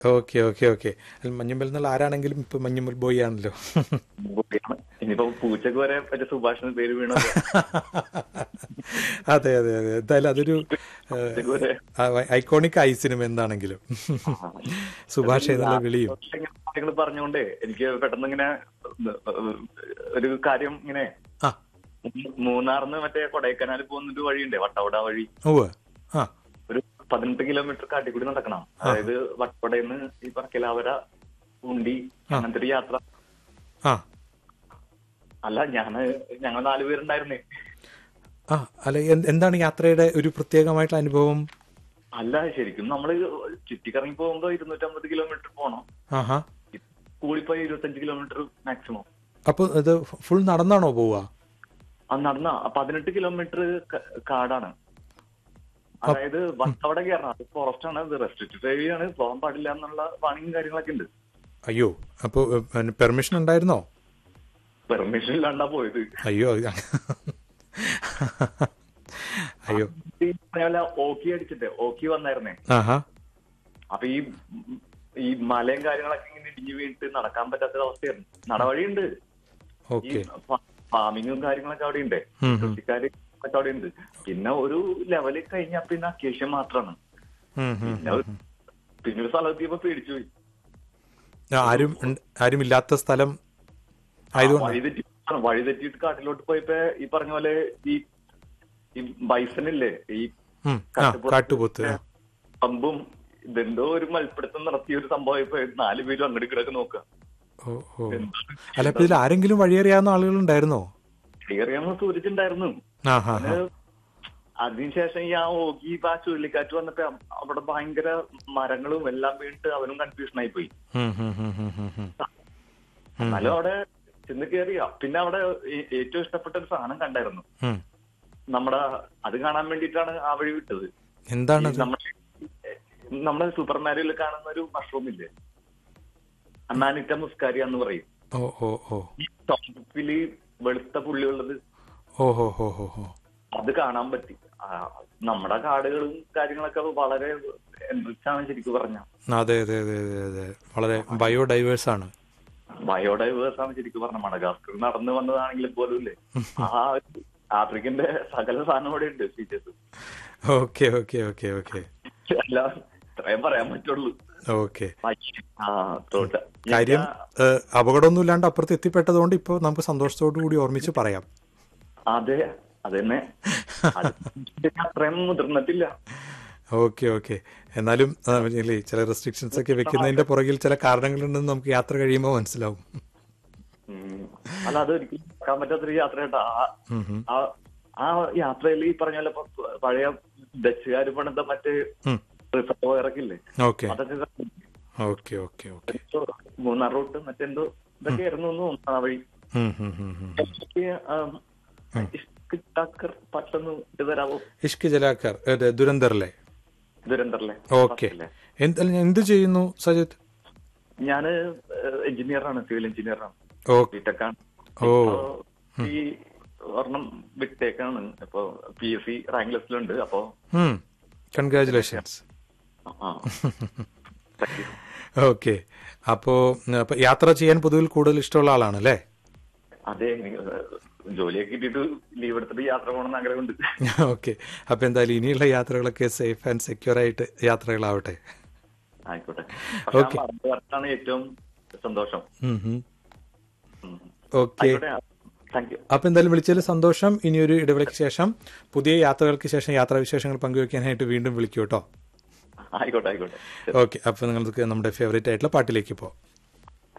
Okay okay okay Manjummel എന്നുള്ള ആരാണെങ്കിലും ഇപ്പൊ മഞ്ഞുമ്മൽ ബോയ് ആണല്ലോ ബോഡിയാണ്. ഇനിയിപ്പോ പൂച്ചക്ക് വരെ മറ്റേ സുഭാഷ് എന്ന് പേര് വീണത് അതെ അതെ അതെ എന്തായാലും അതൊരു പൂച്ചക്ക് വരെ ഐക്കോണിക് ആയി സിനിമ എന്താണെങ്കിലും സുഭാഷ് എന്നുള്ള വിളിയും ഇങ്ങനെ കാര്യങ്ങൾ പറഞ്ഞുകൊണ്ടേ എനിക്ക് പെട്ടെന്ന് ഇങ്ങനെ ഒരു കാര്യം ഇങ്ങനെ ആ മൂന്നാറിന്ന് മറ്റേ കൊടൈക്കനാൽ പോകുന്നൊരു വഴിയുണ്ട് വട്ടവട വഴി ഉവ്വ് ആ ഒരു പതിനെട്ട് കിലോമീറ്റർ കാട്ടിക്കൂടി നടക്കണം അതായത് വട്ടവടയിൽ നിന്ന് ഈ പറക്കലാവര ഉണ്ടി അങ്ങനത്തെ ഒരു യാത്ര ആ അല്ല ഞാന് ഞങ്ങൾ നാലുപേരുണ്ടായിരുന്നേ ആ അല്ല എന്ത്- എന്താണ് യാത്രയുടെ ഒരു പ്രത്യേകമായിട്ടുള്ള അനുഭവം അല്ല ശരിക്കും നമ്മള് ചുറ്റിക്കറങ്ങി പോകുമ്പോ ഇരുന്നൂറ്റമ്പത് കിലോമീറ്റർ പോണം ആഹാ കൂടിപ്പോയി ഇരുപത്തഞ്ച് കിലോമീറ്റർ മാക്സിമം അപ്പൊ ഇത് ഫുൾ നടന്നാണോ പോവുക ആ നടന്ന പതിനെട്ട് കിലോമീറ്റർ കാടാണ് അതായത് വട്ടവട കയറണം അത് ഫോറസ്റ്റ് ആണ് ഇത് റെസ്ട്രിക്റ്റഡ് ഏരിയ ആണ് പോകാൻ പാടില്ല എന്നുള്ള വാണിംഗും കാര്യങ്ങളൊക്കെ ഉണ്ട് അയ്യോ അപ്പോ പെർമിഷൻ ഉണ്ടായിരുന്നോ പെർമിഷൻ ഇല്ലാണ്ടാ പോയത് അയ്യോ അയ്യോ ഈ പറഞ്ഞ പോലെ ഓക്കി അടിച്ചിട്ട് ഓക്കി വന്നായിരുന്നേ ആഹാ അപ്പൊ ഈ ഈ മലയും കാര്യങ്ങളൊക്കെ ഇങ്ങനെ ഇടിഞ്ഞു വീണിട്ട് നടക്കാൻ പറ്റാത്ത അവസ്ഥയായിരുന്നു നടവഴിയുണ്ട് ഈ ഓക്കെ ഫാമിങ്ങും കാര്യങ്ങളൊക്കെ അവിടെ ഉണ്ട് ഉം, ഉം. കൃഷിക്കാര് ഒക്കെ അവിടെ ഉണ്ട് പിന്നെ ഒരു ലെവല് കഴിഞ്ഞാൽ പിന്നെ അക്കേഷ്യ മാത്രമാണ് ഉം, ഉം. പിന്നെ ഒരു- പിന്നെ ഒരു സ്ഥലത്തെത്തിയപ്പോ പേടിച്ചു പോയി ആരും ഉണ്ട്- ആരും ഇല്ലാത്ത സ്ഥലം ആയതുകൊണ്ട് വഴി തെറ്റി വഴി തെറ്റിയിട്ട് കാട്ടിലോട്ട് പോയപ്പോ ഈ പറഞ്ഞ പോലെ ഈ ഈ ബൈസണില്ലേ ഈ ഉം, ആ കാട്ടുപോത്ത് ആ. പമ്പും ഇതെന്തോ ഒരു മൽപ്പിടുത്തം നടത്തിയ ഒരു സംഭവം ഇപ്പൊ നാല് പേരും അങ്ങോട്ട് കിടക്ക് നോക്കുക ഓ ഓ അല്ല ഇപ്പൊ ഇതിൽ ആരെങ്കിലും വഴിയറിയാവുന്ന ആളുകളുണ്ടായിരുന്നോ അറിയാമെന്ന് സൂചിച്ചിട്ടുണ്ടായിരുന്നു ആ ഹാ ഹാ അതിനുശേഷം ഈ ആ ഓഗി ആ ചുഴലിക്കാറ്റ് വന്നപ്പോ അവിടെ ഭയങ്കര മരങ്ങളും എല്ലാം വീണിട്ട് അവനും കൺഫ്യൂഷൻ ആയി പോയി ഉം, ഉം, ഉം, ഉം, ഉം, ഉം. എന്നാലും അവിടെ ചെന്ന് കയറിയ പിന്നെ അവിടെ ഏ- ഏറ്റവും ഇഷ്ടപ്പെട്ട ഒരു സാധനം കണ്ടായിരുന്നു ഉം. നമ്മുടെ അത് കാണാൻ വേണ്ടിയിട്ടാണ് ആ വഴി വിട്ടത് എന്താണത് നമ്മുടെ നമ്മുടെ സൂപ്പർ മാരിയോയിൽ കാണുന്ന ഒരു മഷ്റൂം ഇല്ലേ അമാനിറ്റ മുസ്കാരിയ എന്ന് പറയും ഓ ഓ ഓ ഈ ടോപ്പില് വെളുത്ത പുള്ളിയുള്ളത് ഓ ഹോ ഹോ ഹോ ഹോ അത് കാണാൻ പറ്റി ആ, നമ്മുടെ കാടുകളും കാര്യങ്ങളൊക്കെ വളരെ എൻറിച്ചാണ് ശരിക്കും പറഞ്ഞ അതെ അതെ അതെ അതെ അതെ വളരെ ബയോഡൈവേഴ്സ് ആണ് ബയോഡൈവേഴ്സ് ആണ് ശരിക്കും പറഞ്ഞ മടഗാസ്കർ നടന്നു വന്നതാണെങ്കിലും പോലും ഇല്ലേ ആ ഒരു ആഫ്രിക്കന്റെ സകല സാധനം ഇവിടെ ഉണ്ട് features okay okay okay okay അല്ല ഇത്രയും പറയാൻ പറ്റുള്ളൂ ഓക്കെ ആ തോട്ട കാര്യം ഏഹ്, അപകടമൊന്നും ഇല്ലാണ്ട് അപ്പുറത്ത് എത്തിപ്പെട്ടതുകൊണ്ട് ഇപ്പോൾ നമുക്ക് സന്തോഷത്തോടു കൂടി ഓർമ്മിച്ച് പറയാം അതെ അതന്നെ അത് അത്രയും മുതിർന്നിട്ടില്ല ഓക്കെ ഓക്കെ എന്നാലും ആ, ഇല്ലേ, ചില റെസ്ട്രിക്ഷൻസ് ഒക്കെ വെക്കുന്നതിന്റെ പുറകിൽ ചില കാരണങ്ങളുണ്ടെന്ന് നമുക്ക് യാത്ര കഴിയുമ്പോൾ മനസ്സിലാവും ഉം. അല്ല അത് ഒരിക്കലും നടക്കാൻ പറ്റാത്തൊരു യാത്ര കേട്ടാ ആ- ഉം, ഉം. ആ ആ യാത്രയിൽ ഈ പറഞ്ഞ പോലെ ഇപ്പൊ പഴയ ഡച്ചുകാർ പണിത മറ്റേ ഉം. റിസർവയറൊക്കെ ഇല്ലേ ഓക്കെ അതൊക്കെ കണ്ടു. ഓക്കെ ഓക്കെ ഓക്കെ ഇപ്പൊ മൂന്നാർ റൂട്ട് മറ്റെന്തോ ഇതൊക്കെ ആയിരുന്നു എന്ന് തോന്നുന്നു ആ വഴി ഉം, ഉം, ഉം, ഉം. എനിക്ക്, ആം, ഇഷ്ക് ടാക്കർ പെട്ടെന്ന് ഇത് തരാവോ ഇഷ്ക് ജലാക്കർ അതെ, ദുരന്തറിലെ ദുരന്തറിലെ ഓക്കെ എന്ത് അല്ല, എന്ത് ചെയ്യുന്നു സജിത് ഞാന് എഞ്ചിനീയറാണ് സിവിൽ എഞ്ചിനീയറാണ് ഓക്കെ ബിടെക്കാണ് ഓ. ഇപ്പൊ ഈ ഒരെണ്ണം വിട്ടേക്കാണ് ഇപ്പൊ പി എസ് സി റാങ്ക് ലിസ്റ്റിലുണ്ട് അപ്പൊ കൺഗ്രാചുലേഷൻസ് ആ Thank you. ഓക്കെ അപ്പോ അപ്പൊ യാത്ര ചെയ്യാൻ പൊതുവിൽ കൂടുതൽ ഇഷ്ടമുള്ള ആളാണ് അല്ലേ അതെ എനിക്ക് ജോലിയൊക്കെ കിട്ടിയിട്ട് ലീവ് എടുത്തിട്ട് യാത്ര പോകണമെന്ന് ആഗ്രഹമുണ്ട് ഓക്കെ അപ്പൊ എന്തായാലും ഇനിയുള്ള യാത്രകളൊക്കെ സേഫ് ആൻഡ് സെക്യൂർ ആയിട്ട് യാത്രകളാവട്ടെ ആയിക്കോട്ടെ Okay. വർക്കാണ് ഏറ്റവും സന്തോഷം ഓക്കെ ആയിക്കോട്ടെ താങ്ക് യു അപ്പൊ എന്തായാലും വിളിച്ചതിൽ സന്തോഷം ഇനിയൊരു ഇടവേളയ്ക്ക് ശേഷം പുതിയ യാത്രകൾക്ക് ശേഷം യാത്രാവിശേഷങ്ങൾ പങ്കുവെക്കാനായിട്ട് വീണ്ടും വിളിക്കൂ കേട്ടോ ആയിക്കോട്ടെ ആയിക്കോട്ടെ ഓക്കെ അപ്പൊ നിങ്ങൾക്ക് നമ്മുടെ ഫേവറേറ്റ് ആയിട്ടുള്ള പാട്ടിലേക്ക് പോകാം